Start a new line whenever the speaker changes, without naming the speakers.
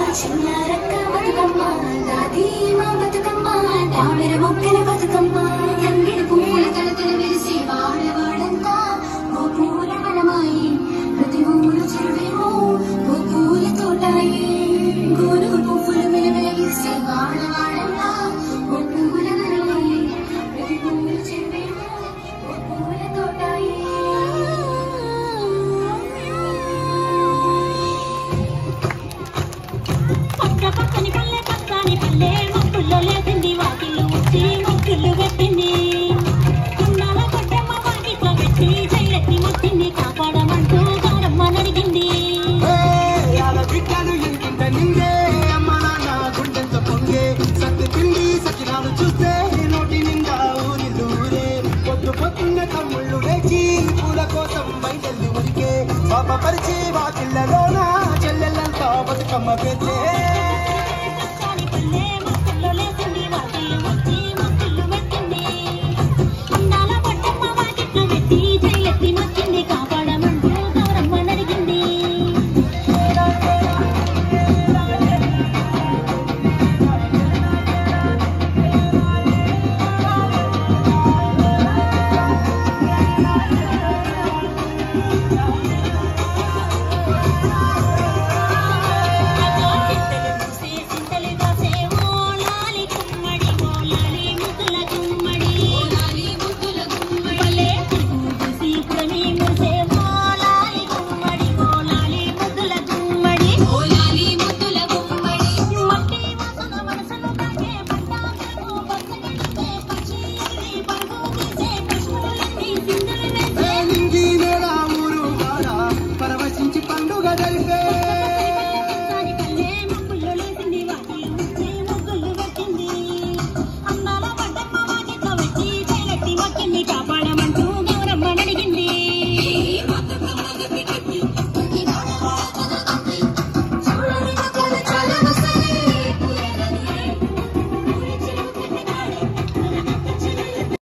చిన్నారక్క బతుకమ్మ దాది మా బతుకమ్మ తామిర మొక్కల బతుకమ్మ తంగిడి పువ్వుల తలతల విరిసి వాడవాడంతా ఓ పూల వనమాయి ప్రతి ఊరు చెరువేమో ఓ పూల తోటాయి గోరు పువ్వులు మెలమెల విరిసి వాడవాడంతా ఓ పూల వనమాయి ప్రతి ఊరు చెరువేమో ఓ పూల తోటాయి
పక్క పక్కని పల్లె పక్కని పల్లె మొక్కుల్లో లేపింది వాకిళ్ళు ఉచ్చి మొక్కులు పెట్టింది కుండాల కొట్టమ్మ వాకిట్లో పెట్టి చెయ్యెత్తి మొక్కింది కాపాడమంటూ గారమ్మ నడిగింది
యాల బిడ్డలు ఇంకింత నింగే అమ్మ నాన్న గుండెంత పొంగే సత్తి పిండి సకినాలు చూస్తే నోటి నిండా ఊరి దూరే పొద్దు పొద్దున్న తమ్ముళ్ళు వేచి పూల కోసం బయటెళ్ళి ఉరికే పాప పరిచి వాకిళ్ళలోన చెల్లెళ్ళంతా బతుకమ్మ పెద్దే